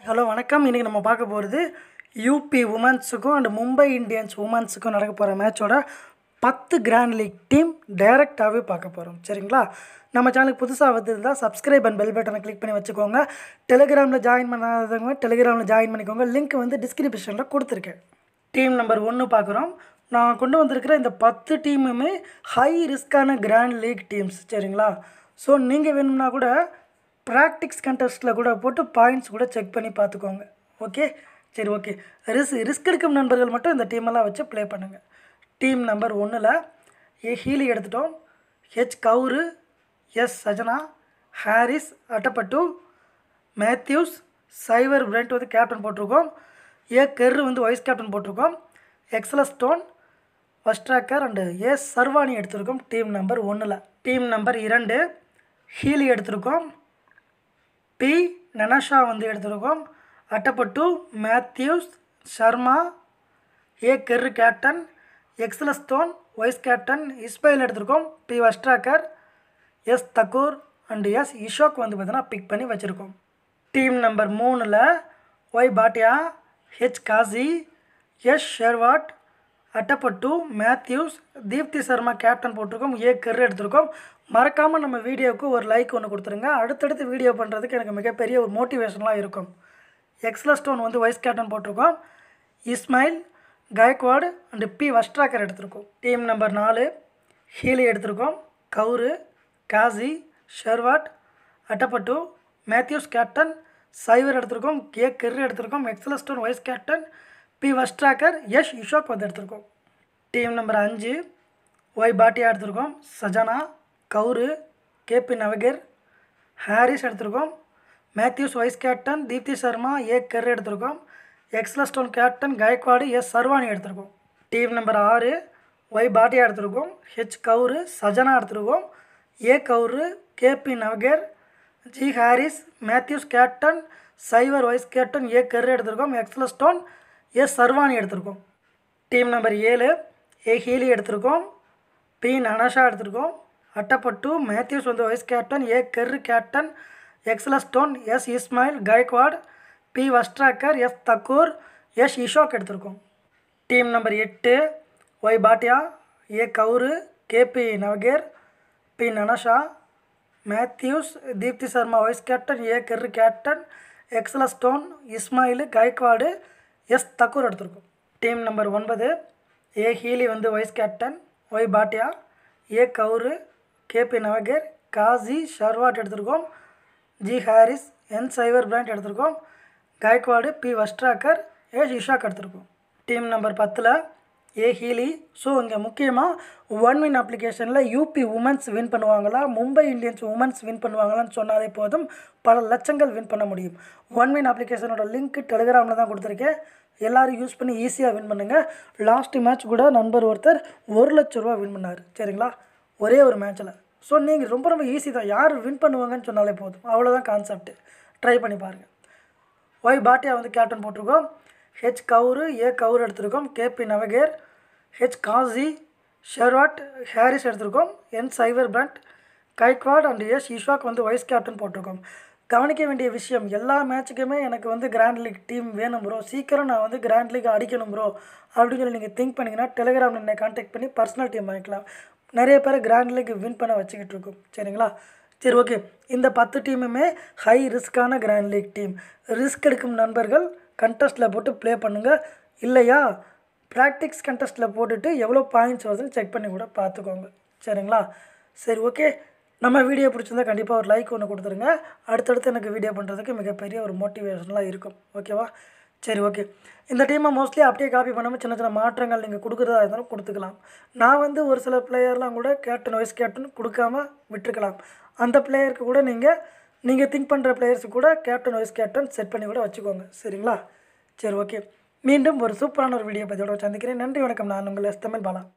hello வணக்கம் இன்றைக்கி நம்ம பார்க்க போகிறது யூபி உமன்ஸுக்கும் அண்ட் மும்பை இந்தியன்ஸ் உமன்ஸுக்கும் நடக்க போகிற மேட்சோட பத்து கிராண்ட் லீக் டீம் டைரெக்டாகவே பார்க்க போகிறோம் சரிங்களா நம்ம சேனலுக்கு புதுசாக வந்திருந்தால் சப்ஸ்கிரைப் அண்ட் பெல் பட்டனை கிளிக் பண்ணி வச்சுக்கோங்க டெலிகிராமில் ஜாயின் பண்ணாதவங்க டெலிகிராமில் ஜாயின் பண்ணிக்கோங்க லிங்க் வந்து டிஸ்கிரிப்ஷனில் கொடுத்துருக்கேன் டீம் நம்பர் ஒன்று பார்க்குறோம் நான் கொண்டு வந்திருக்கிற இந்த பத்து டீமுமே ஹை ரிஸ்க்கான கிராண்ட் லீக் டீம்ஸ் சரிங்களா ஸோ நீங்கள் வேணும்னா கூட ப்ராக்டிக்ஸ் கண்டெஸ்ட்டில் கூட போட்டு பாயிண்ட்ஸ் கூட செக் பண்ணி பார்த்துக்கோங்க ஓகே சரி ஓகே ரிஸ் ரிஸ்க் எடுக்கும் நண்பர்கள் மட்டும் இந்த டீமெல்லாம் வச்சு ப்ளே பண்ணுங்கள் டீம் நம்பர் ஒன்றில் ஏ ஹீலி எடுத்துட்டோம் H Kaur S Sajana Harris Athapaththu Matthews Sciver Brunt வந்து கேப்டன் போட்டிருக்கோம் ஏ கெர்ரு வந்து வைஸ் கேப்டன் போட்டிருக்கோம் Ecclestone Vastrakar and A Sarvani எடுத்திருக்கோம் டீம் நம்பர் ஒன்றில் டீம் நம்பர் இரண்டு ஹீலி எடுத்திருக்கோம் பி நனஷா வந்து எடுத்திருக்கோம் Athapaththu Matthews Sharma A Kerr captain Ecclestone vice captain இஸ்பைல் எடுத்திருக்கோம் P Vastrakar S Thakur and S Ishaque வந்து பார்த்தீங்கன்னா பிக் பண்ணி வச்சுருக்கோம் டீம் நம்பர் மூணில் Y Bhatia H Kashvee S Sehrawat Athapaththu Matthews Deepti Sharma captain போட்டிருக்கோம் ஏ கெர் எடுத்திருக்கோம் மறக்காமல் நம்ம வீடியோவுக்கு ஒரு லைக் ஒன்று கொடுத்துருங்க அடுத்தடுத்து வீடியோ பண்ணுறதுக்கு எனக்கு மிகப்பெரிய ஒரு மோட்டிவேஷனாக இருக்கும் எக்ஸ்லஸ்டோன் வந்து வைஸ் கேப்டன் போட்டிருக்கோம் Ismail Gayakwad and P Vastrakar எடுத்திருக்கோம் டீம் நம்பர் நாலு ஹீலி எடுத்திருக்கோம் Kaur Kashvee Sehrawat Athapaththu Matthews captain Sciver எடுத்திருக்கோம் கே கெர்ரி எடுத்திருக்கோம் Ecclestone vice captain P Vastrakar யஷ் இஷோக் வந்து எடுத்திருக்கோம் டீம் நம்பர் அஞ்சு ஒய் பாட்டியா எடுத்திருக்கோம் சஜானா கவுரு கேபி நவகர் ஹாரிஸ் எடுத்திருக்கோம் Matthews vice captain Deepti Sharma A Kerr எடுத்திருக்கோம் Ecclestone captain Gayakwad S Sarvani எடுத்திருக்கோம் டீம் நம்பர் ஆறு ஒய் பாட்டியா எடுத்திருக்கோம் ஹெச் கவுரு சஜனா எடுத்திருக்கோம் A Kaur KP Navgire G Harris Matthews captain Sciver vice captain A Kerr எடுத்திருக்கோம் எக்ஸ்லஸ்டோன் எஸ் சர்வானி எடுத்திருக்கோம் டீம் நம்பர் ஏழு ஏ ஹீலி எடுத்திருக்கோம் பி நனஷா எடுத்திருக்கோம் அட்டப்பட்டு மேத்யூஸ் வந்து vice captain A Kerr captain Ecclestone S Ismail Gayakwad P Vastrakar S Thakur S Ishaque எடுத்திருக்கோம் டீம் நம்பர் எட்டு Y Bhatia A Kaur KP Navgire பி நனஷா Matthews Deepti Sharma vice captain A Kerr captain Ecclestone Ismail Gayakwad S Thakur எடுத்திருக்கோம் டீம் நம்பர் ஒன்பது ஏ ஹீலி வந்து vice captain Y Bhatia A Kaur KP Navgire Kashvee Sehrawat எடுத்திருக்கோம் G Harris N Sciver brand எடுத்திருக்கோம் Gayakwad P Vastrakar A Ishaque எடுத்திருக்கோம் டீம் நம்பர் பத்தில் ஏ ஹீலி ஸோ இங்கே முக்கியமாக ஒன் வின் அப்ளிகேஷனில் யூபி உமன்ஸ் வின் பண்ணுவாங்களா மும்பை இந்தியன்ஸ் உமன்ஸ் வின் பண்ணுவாங்களான்னு சொன்னாலே போதும் பல லட்சங்கள் வின் பண்ண முடியும் ஒன் வின் அப்ளிகேஷனோட லிங்க் டெலிகிராமில் தான் கொடுத்துருக்கேன் எல்லோரும் யூஸ் பண்ணி ஈஸியாக வின் பண்ணுங்கள் லாஸ்ட்டு மேட்ச் கூட நண்பர் ஒருத்தர் ஒரு லட்ச ரூபா வின் பண்ணார் சரிங்களா ஒரே ஒரு மேட்ச்சில் ஸோ நீங்கள் ரொம்ப ரொம்ப ஈஸி தான் யார் வின் பண்ணுவாங்கன்னு சொன்னாலே போதும் அவ்வளோதான் கான்செப்ட் ட்ரை பண்ணி பாருங்கள் ஒய் பாட்டியா வந்து கேப்டன் போட்டிருக்கோம் ஹெச் கவுரு ஏ கவுர் எடுத்திருக்கோம் KP Navgire H Kashvee Sehrawat Harris எடுத்திருக்கோம் N Sciver Brunt Gaikwad and S Ishaque வந்து வைஸ் கேப்டன் போட்டிருக்கோம் கவனிக்க வேண்டிய விஷயம் எல்லா மேட்சுக்குமே எனக்கு வந்து கிராண்ட் லீக் டீம் வேணும் ப்ரோ சீக்கிரம் நான் வந்து கிராண்ட் லீக் அடிக்கணும் ப்ரோ அப்படின்னு சொல்லி நீங்கள் திங்க் பண்ணிங்கன்னா டெலிகிராமில் என்னை கான்டாக்ட் பண்ணி பர்சனல் டீம் வாங்கிக்கலாம் நிறைய பேர் கிராண்ட் லீக் வின் பண்ண வச்சுக்கிட்டு இருக்கோம் சரிங்களா சரி ஓகே இந்த பத்து டீமுமே ஹை ரிஸ்க்கான கிராண்ட் லீக் டீம் ரிஸ்க் எடுக்கும் நண்பர்கள் கண்டெஸ்ட்டில் போட்டு ப்ளே பண்ணுங்கள் இல்லையா ப்ராக்டிக்ஸ் கண்டெஸ்ட்டில் போட்டுட்டு எவ்வளோ பாயிண்ட்ஸ் வருதுன்னு செக் பண்ணி கூட பார்த்துக்கோங்க சரிங்களா சரி ஓகே நம்ம வீடியோ பிடிச்சிருந்தா கண்டிப்பாக ஒரு லைக் ஒன்று கொடுத்துருங்க அடுத்தடுத்து எனக்கு வீடியோ பண்ணுறதுக்கு மிகப்பெரிய ஒரு மோட்டிவேஷனலாக இருக்கும் ஓகேவா சரி ஓகே இந்த டீமை மோஸ்ட்லி அப்படியே காப்பி பண்ணாமல் சின்ன சின்ன மாற்றங்கள் நீங்கள் கொடுக்குறதா இருந்தாலும் கொடுத்துக்கலாம் நான் வந்து ஒரு சில பிளேயர்லாம் கூட கேப்டன் வைஸ் கேப்டன் கொடுக்காம விட்டுருக்கலாம் அந்த பிளேயருக்கு கூட நீங்கள் நீங்கள் திங்க் பண்ணுற பிளேயர்ஸுக்கு கூட கேப்டன் வைஸ் கேப்டன் செட் பண்ணி கூட வச்சுக்கோங்க சரிங்களா சரி ஓகே மீண்டும் ஒரு சூப்பரான ஒரு வீடியோ பதிவோட சந்திக்கிறேன் நன்றி வணக்கம் நான் உங்கள் எஸ் தமிழ் பாலா